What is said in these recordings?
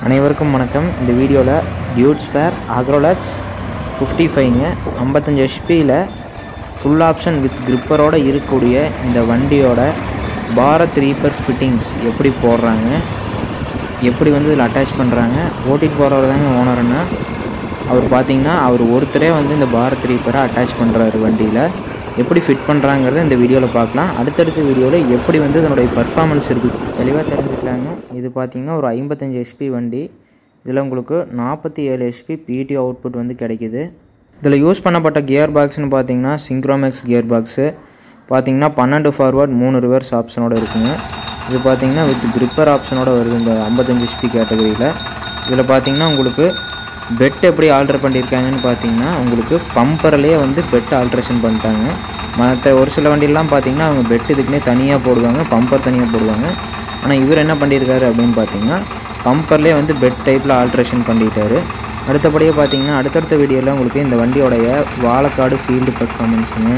அனைவருக்கும் வணக்கம் இந்த வீடியோவில் டியூட் ஸ்பேர் அக்ரோலக்ஸ் ஃபிஃப்டி ஃபைவ்ங்க ஐம்பத்தஞ்சு ஹெச்பியில் ஃபுல் ஆப்ஷன் வித் கிரிப்பரோட இருக்கக்கூடிய இந்த வண்டியோட பாரத் ரீப்பர் ஃபிட்டிங்ஸ் எப்படி போடுறாங்க எப்படி வந்து இதில் அட்டாச் பண்ணுறாங்க ஓட்டிட்டு போகிறவர் தாங்க ஓனர்னா அவர் பார்த்தீங்கன்னா அவர் ஒருத்தரே வந்து இந்த பாரத் ரீப்பரை அட்டாச் பண்ணுறாரு வண்டியில் எப்படி ஃபிட் பண்ணுறாங்கிறத இந்த வீடியோவில் பார்க்கலாம் அடுத்தடுத்த வீடியோவில் எப்படி வந்து இதனுடைய பர்ஃபார்மன்ஸ் இருக்குது தெளிவாக தெரிஞ்சுக்கலாங்க இது பார்த்தீங்கன்னா ஒரு ஐம்பத்தஞ்சு ஹெச்பி வண்டி இதில் உங்களுக்கு நாற்பத்தி ஏழு ஹெச்பி பிடி அவுட்புட் வந்து கிடைக்குது இதில் யூஸ் பண்ணப்பட்ட கியர் பாக்ஸ்னு பார்த்தீங்கன்னா சிங்க்ரோமேக்ஸ் கியர் பாக்ஸு பார்த்தீங்கன்னா பன்னெண்டு ஃபார்வர்ட் மூணு ரிவர்ஸ் ஆப்ஷனோட இருக்குங்க இது பார்த்தீங்கன்னா வித் கிரிப்பர் ஆப்ஷனோட வருது இந்த ஐம்பத்தஞ்சு ஹெச்பி கேட்டகரியில் இதில் பார்த்தீங்கன்னா உங்களுக்கு பெட் எப்படி ஆல்டர் பண்ணியிருக்காங்கன்னு பார்த்தீங்கன்னா உங்களுக்கு பம்பர்லேயே வந்து பெட் ஆல்ட்ரேஷன் பண்ணிட்டாங்க மற்ற ஒரு சில வண்டியெல்லாம் பார்த்தீங்கன்னா அவங்க பெட் இதுக்குன்னே தனியாக போடுவாங்க பம்பர் தனியாக போடுவாங்க ஆனால் இவர் என்ன பண்ணியிருக்காரு அப்படின்னு பார்த்தீங்கன்னா பம்பர்லேயே வந்து பெட் டைப்பில் ஆல்ட்ரேஷன் பண்ணிட்டாரு அடுத்தபடியாக பார்த்தீங்கன்னா அடுத்தடுத்த வீடியோவில் உங்களுக்கு இந்த வண்டியோடைய வாழக்காடு ஃபீல்டு பர்ஃபார்மன்ஸுங்க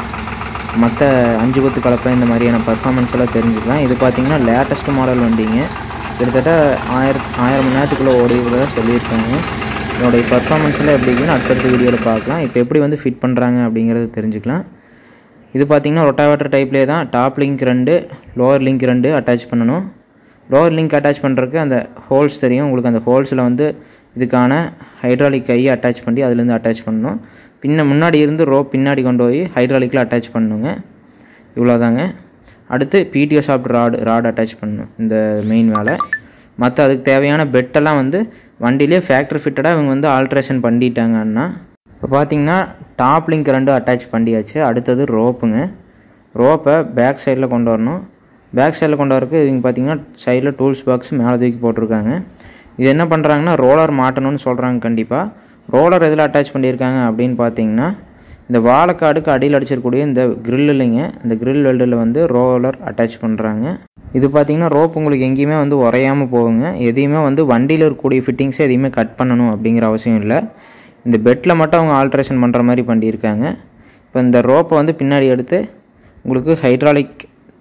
மற்ற அஞ்சு கொத்து கலப்பை இந்த மாதிரியான பர்ஃபார்மன்ஸ் எல்லாம் தெரிஞ்சுக்கலாம் இது பார்த்தீங்கன்னா லேட்டஸ்ட் மாடல் வண்டிங்க கிட்டத்தட்ட ஆயிரம் ஆயிரம் மணி நேரத்துக்குள்ளே ஓடிக்கிறதா சொல்லியிருக்காங்க இதனுடைய பர்ஃபார்மன்ஸ்லாம் எப்படி இருக்குன்னு அடுத்தடுத்த வீடியோவில் பார்க்கலாம் இப்போ எப்படி வந்து ஃபிட் பண்ணுறாங்க அப்படிங்கிறத தெரிஞ்சுக்கலாம் இது பார்த்தீங்கன்னா ரொட்டாவேட்டர் டைப்லேயே தான் டாப் லிங்க் ரெண்டு லோவர் லிங்க் ரெண்டு அட்டாச் பண்ணணும் லோவர் லிங்க் அட்டாச் பண்ணுறதுக்கு அந்த ஹோல்ஸ் தெரியும் உங்களுக்கு அந்த ஹோல்ஸில் வந்து இதுக்கான ஹைட்ராலிக் கையை அட்டாச் பண்ணி அதுலேருந்து அட்டாச் பண்ணணும் பின்ன முன்னாடி இருந்து ரோப் பின்னாடி கொண்டு போய் ஹைட்ராலிக்கில் அட்டாச் பண்ணணுங்க இவ்வளோதாங்க அடுத்து P T O shaft rod rod attach பண்ணணும் இந்த மெயின் வேலை மற்ற அதுக்கு தேவையான பெட்டெல்லாம் வந்து வண்டியிலே ஃபேக்ட்ரி ஃபிட்டடாக இவங்க வந்து ஆல்ட்ரேஷன் பண்ணிட்டாங்க அண்ணா இப்போ பார்த்தீங்கன்னா டாப் லிங்க் ரெண்டும் அட்டாச் பண்ணியாச்சு அடுத்தது ரோப்புங்க ரோப்பை பேக் சைடில் கொண்டு வரணும் பேக் சைடில் கொண்டு வரக்கு இவங்க பார்த்தீங்கன்னா சைடில் டூல்ஸ் பாக்ஸ் மேலே தூக்கி போட்டிருக்காங்க இது என்ன பண்ணுறாங்கன்னா ரோலர் மாட்டணும்னு சொல்கிறாங்க கண்டிப்பாக ரோலர் எதில் அட்டாச் பண்ணியிருக்காங்க அப்படின்னு பார்த்தீங்கன்னா இந்த வாழைக்காடுக்கு அடியில் அடிச்சிருக்கக்கூடிய இந்த grill இல்லைங்க இந்த grill வெல்டில் வந்து ரோலர் அட்டாச் பண்ணுறாங்க இது பார்த்தீங்கன்னா ரோப் உங்களுக்கு எங்கேயுமே வந்து உறையாமல் போகுங்க எதையுமே வந்து வண்டியில் இருக்கக்கூடிய ஃபிட்டிங்ஸை எதையுமே கட் பண்ணணும் அப்படிங்கிற அவசியம் இல்லை இந்த பெட்டில் மட்டும் அவங்க ஆல்ட்ரேஷன் பண்ணுற மாதிரி பண்ணியிருக்காங்க இப்போ இந்த ரோப்பை வந்து பின்னாடி எடுத்து உங்களுக்கு ஹைட்ராலிக்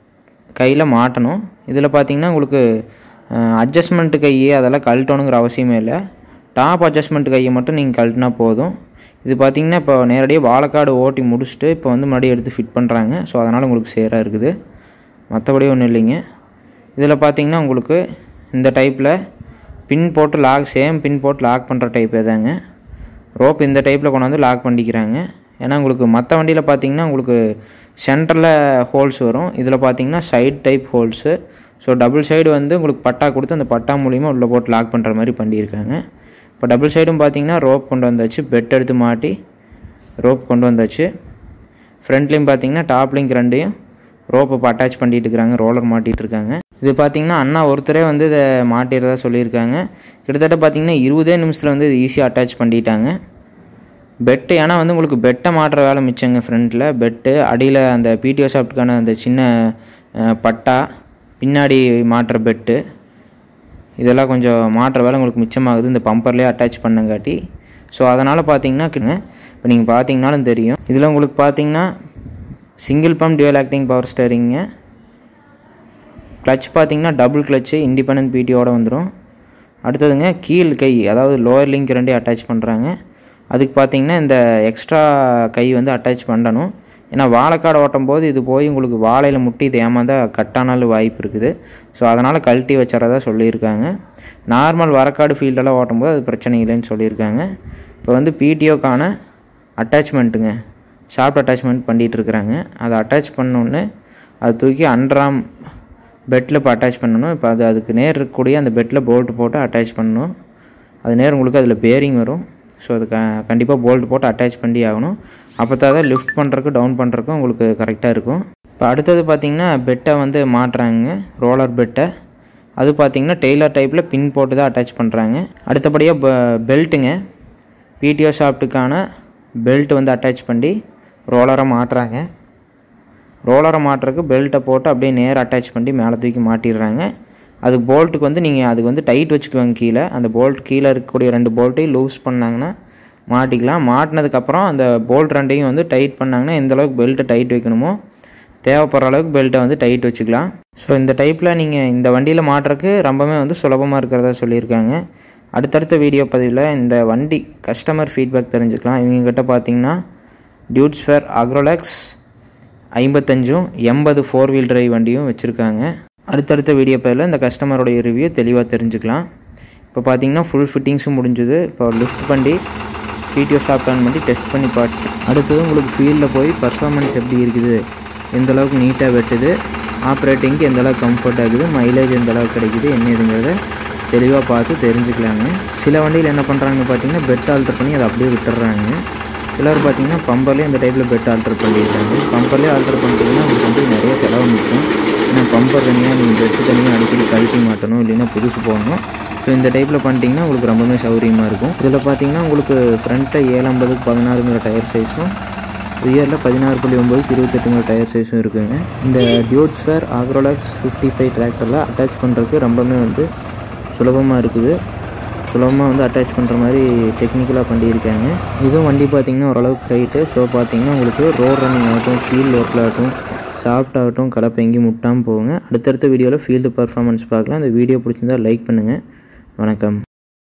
கையில் மாட்டணும் இதில் பார்த்தீங்கன்னா உங்களுக்கு அட்ஜஸ்ட்மெண்ட்டு கை அதெல்லாம் கழட்டணுங்கிற அவசியமே இல்லை டாப் அட்ஜஸ்ட்மெண்ட் கையை மட்டும் நீங்கள் கழட்டினா போதும் இது பார்த்தீங்கன்னா இப்போ நேரடியாக வாழைக்காடு ஓட்டி முடிச்சுட்டு இப்போ வந்து மறுபடியும் எடுத்து ஃபிட் பண்ணுறாங்க ஸோ அதனால் உங்களுக்கு சேராக இருக்குது மற்றபடி ஒன்றும் இல்லைங்க இதில் பார்த்தீங்கன்னா உங்களுக்கு இந்த டைப்பில் பின் போட்டு லாக் சேம் பின் போட்டு லாக் பண்ணுற டைப்பே தாங்க ரோப் இந்த டைப்பில் கொண்டு வந்து லாக் பண்ணிக்கிறாங்க ஏன்னா உங்களுக்கு மற்ற வண்டியில் பார்த்தீங்கன்னா உங்களுக்கு சென்டரில் ஹோல்ஸ் வரும் இதில் பார்த்தீங்கன்னா side type holes so double side வந்து உங்களுக்கு பட்டா கொடுத்து அந்த பட்டா மூலிமா உள்ளே போட்டு லாக் பண்ணுற மாதிரி பண்ணியிருக்காங்க இப்போ டபுள் சைடும் பார்த்தீங்கன்னா ரோப் கொண்டு வந்தாச்சு பெட் எடுத்து மாட்டி ரோப் கொண்டு வந்தாச்சு ஃப்ரண்ட்லேயும் பார்த்தீங்கன்னா டாப்லேயும் ரெண்டையும் ரோப்பை இப்போ அட்டாச் பண்ணிட்டு இருக்கிறாங்க ரோலர் மாட்டிகிட்டு இருக்காங்க இது பார்த்தீங்கன்னா அண்ணா ஒருத்தரே வந்து இதை மாட்டிடுறதா சொல்லியிருக்காங்க கிட்டத்தட்ட பார்த்தீங்கன்னா இருபதே நிமிஷத்தில் வந்து இது ஈஸியாக அட்டாச் பண்ணிட்டாங்க பெட்டு ஏன்னா வந்து உங்களுக்கு பெட்டை மாட்டுற வேலை மிச்சங்க ஃப்ரண்ட்டில் பெட்டு அடியில் அந்த பிடிஓ ஷாப்ட்டுக்கான அந்த சின்ன அஹ், பட்டா பின்னாடி மாட்டுற பெட்டு இதெல்லாம் கொஞ்சம் மாட்டுற வேலை உங்களுக்கு மிச்சமாகுது இந்த பம்பர்லேயே அட்டாச் பண்ணங்காட்டி ஸோ அதனால் பார்த்தீங்கன்னா இப்போ நீங்கள் பார்த்தீங்கனாலும் தெரியும் இதில் உங்களுக்கு பார்த்தீங்கன்னா single pump dual acting power ஸ்டேரிங்க கிளச் பார்த்தீங்கன்னா டபுள் கிளச்சு இண்டிபெண்ட் பிடியோட வந்துடும் அடுத்ததுங்க கீழ் கை அதாவது லோயர் லிங்க் ரெண்டே அட்டாச் பண்ணுறாங்க அதுக்கு பார்த்தீங்கன்னா இந்த எக்ஸ்ட்ரா கை வந்து அட்டாச் பண்ணணும் ஏன்னா வாழைக்காடு ஓட்டும் போது இது போய் உங்களுக்கு வாழையில் முட்டி இது ஏமாந்தா கட்டானாலும் வாய்ப்பு இருக்குது ஸோ அதனால் கழட்டி வச்சுறதா சொல்லியிருக்காங்க நார்மல் வரக்காடு ஃபீல்டெல்லாம் ஓட்டும் போது அது பிரச்சனை இல்லைன்னு சொல்லியிருக்காங்க இப்போ வந்து பிடிஓக்கான அட்டாச்மெண்ட்டுங்க ஷார்ப் அட்டாச்மெண்ட் பண்ணிகிட்டு இருக்கிறாங்க அதை அட்டாச் பண்ணோன்னே அது தூக்கி அண்டராம் பெட்டில் இப்போ அட்டாச் பண்ணணும் இப்போ அது அதுக்கு நேர் இருக்கக்கூடிய அந்த பெட்டில் போல்ட் போட்டு அட்டாச் பண்ணணும் அது நேர் உங்களுக்கு அதில் பேரிங் வரும் ஸோ அது க கண்டிப்பாக போல்ட் போட்டு அட்டாச் பண்ணி ஆகணும் அப்போ தான் லிஃப்ட் பண்ணுறதுக்கு டவுன் பண்ணுறதுக்கும் உங்களுக்கு கரெக்டாக இருக்கும் இப்போ அடுத்தது பார்த்தீங்கன்னா பெட்டை வந்து மாட்டுறாங்க ரோலர் பெட்டை அது பார்த்தீங்கன்னா டெய்லர் டைப்பில் பின் போட்டு தான் அட்டாச் பண்ணுறாங்க அடுத்தபடியாக பெ பெல்ட்டுங்க பிடிஓ ஷாப்ட்டுக்கான பெல்ட் வந்து அட்டாச் பண்ணி ரோலரை மாட்டுறாங்க ரோலரை மாட்டுறதுக்கு பெல்ட்டை போட்டு அப்படியே நேராக அட்டாச் பண்ணி மேலே தூக்கி மாட்டிடுறாங்க அது போல்ட்டுக்கு வந்து நீங்கள் அதுக்கு வந்து டைட் வச்சுக்குவாங்க கீழே அந்த போல்ட் கீழே இருக்கக்கூடிய ரெண்டு போல்ட்டையும் லூஸ் பண்ணாங்கன்னா மாட்டிக்கலாம் மாட்டினதுக்கப்புறம் அந்த போல்ட் ரெண்டையும் வந்து டைட் பண்ணாங்கன்னா எந்த அளவுக்கு பெல்ட்டை டைட் வைக்கணுமோ தேவைப்படுற அளவுக்கு பெல்ட்டை வந்து டைட் வச்சுக்கலாம் ஸோ இந்த டைப்பில் நீங்கள் இந்த வண்டியில் மாட்டுறதுக்கு ரொம்பவே வந்து சுலபமாக இருக்கிறதா சொல்லியிருக்காங்க அடுத்தடுத்த வீடியோ பதிவில் இந்த வண்டி கஸ்டமர் ஃபீட்பேக் தெரிஞ்சுக்கலாம் இவங்ககிட்ட பார்த்தீங்கன்னா டியூட்ஸ் ஃபேர் அக்ரோலெக்ஸ் ஐம்பத்தஞ்சும் எண்பது ஃபோர் வீல் டிரைவ் வண்டியும் வச்சுருக்காங்க அடுத்தடுத்த வீடியோ பதிவில் இந்த கஸ்டமருடைய ரிவ்யூ தெளிவாக தெரிஞ்சுக்கலாம் இப்போ பார்த்தீங்கன்னா ஃபுல் ஃபிட்டிங்ஸும் முடிஞ்சுது இப்போ லிஃப்ட் பண்ணி பிடிஓ ஷாப் ஆன் பண்ணி டெஸ்ட் பண்ணி பார்த்து அடுத்தது உங்களுக்கு ஃபீல்டில் போய் பர்ஃபார்மன்ஸ் எப்படி இருக்குது எந்த அளவுக்கு நீட்டாக வெட்டுது ஆப்ரேட்டிங்க்கு எந்த அளவுக்கு கம்ஃபர்ட் ஆகுது மைலேஜ் எந்த அளவுக்கு கிடைக்குது என்ன இதுங்கிறத தெளிவாக பார்த்து தெரிஞ்சுக்கலாங்க சில வண்டியில் என்ன பண்ணுறாங்கன்னு பார்த்தீங்கன்னா பெட் ஆல்டர் பண்ணி அதை அப்படியே விட்டுறாங்க சிலர் பார்த்தீங்கன்னா பம்பர்லேயே இந்த டைப்பில் பெட் ஆல்டர் பண்ணியிருக்காங்க பம்பர்லேயே ஆல்டர் பண்ணிட்டீங்கன்னா உங்களுக்கு வந்து நிறைய செலவு நிற்கும் ஏன்னா பம்பர் தனியாக நீங்கள் பெட்டு தனியாக அடிக்கடி கழட்டி மாட்டணும் இல்லைன்னா புதுசு போடணும் ஸோ இந்த டைப்பில் பண்ணிட்டீங்கன்னா உங்களுக்கு ரொம்பவே சௌகரியமாக இருக்கும் இதில் பார்த்தீங்கன்னா உங்களுக்கு ஃப்ரண்ட்டில் ஏழு ஐம்பதுக்கு பதினாறுங்கிற டயர் சைஸும் ரியரில் பதினாறு புள்ளி ஒம்பதுக்கு இருபத்தெட்டுங்கிற டயர் சைஸும் இருக்குங்க இந்த Deutz Fahr Agrolux fifty five டிராக்டரில் அட்டாச் பண்ணுறதுக்கு ரொம்பவே வந்து சுலபமாக இருக்குது சுலபமாக வந்து அட்டாச் பண்ணுற மாதிரி டெக்னிக்கலாக பண்ணியிருக்காங்க இதுவும் வண்டி பார்த்திங்கன்னா ஓரளவுக்கு ஹைட்டு ஸோ பார்த்தீங்கன்னா உங்களுக்கு ரோட் ரன்னிங் ஆகட்டும் ஃபீல்டு ஒர்க்கில் ஆகட்டும் சாஃப்ட் ஆகட்டும் கலப்பை எங்கேயும் முட்டாமல் போகுங்க அடுத்தடுத்த வீடியோவில் ஃபீல்டு பர்ஃபார்மன்ஸ் பார்க்கலாம் இந்த வீடியோ பிடிச்சிருந்தா லைக் பண்ணுங்கள் வணக்கம்